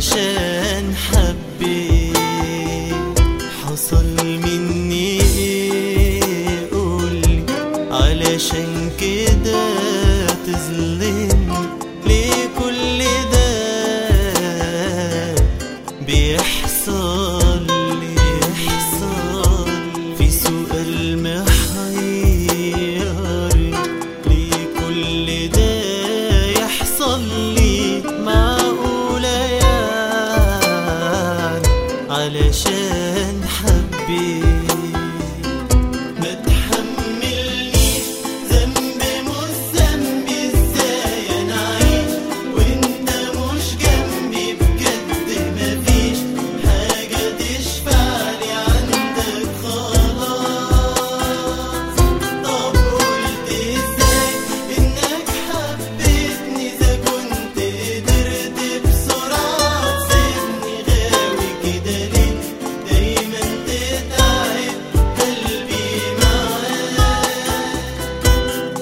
علشان حبيت حصل مني ايه قولي علشان كده تظلمني ليه كل ده بيحصل بيحصل في سؤال محيرني ليه كل ده يحصل لي معقولة يعني علشان حبيت ما تحملنيش ذنب مش ذنبي ازاي انا اعيش وانت مش جنبي بجد مفيش حاجة تشفعلي عندك خلاص طب قلت ازاي انك حبيتني اذا كنت قدرت بسرعة تسيبني غاوي كده ليه دايما تتعب قلبي معاك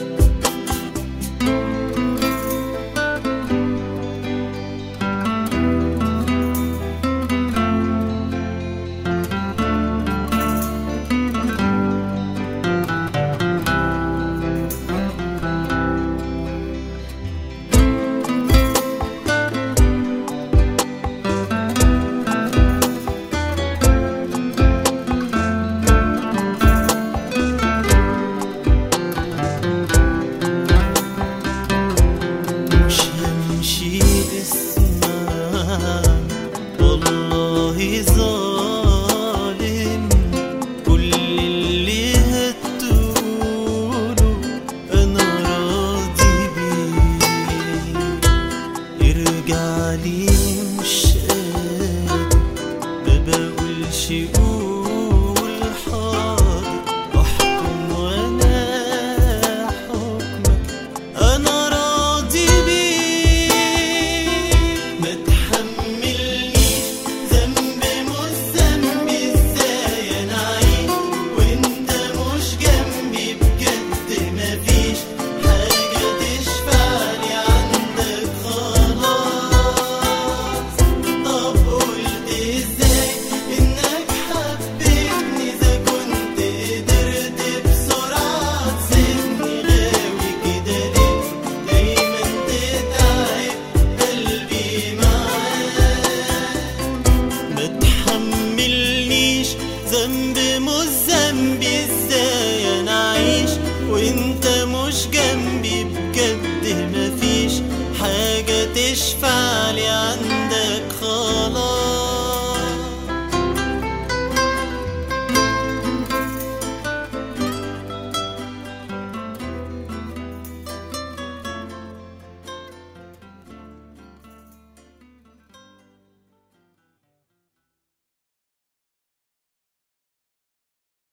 مش همشي اسمع والله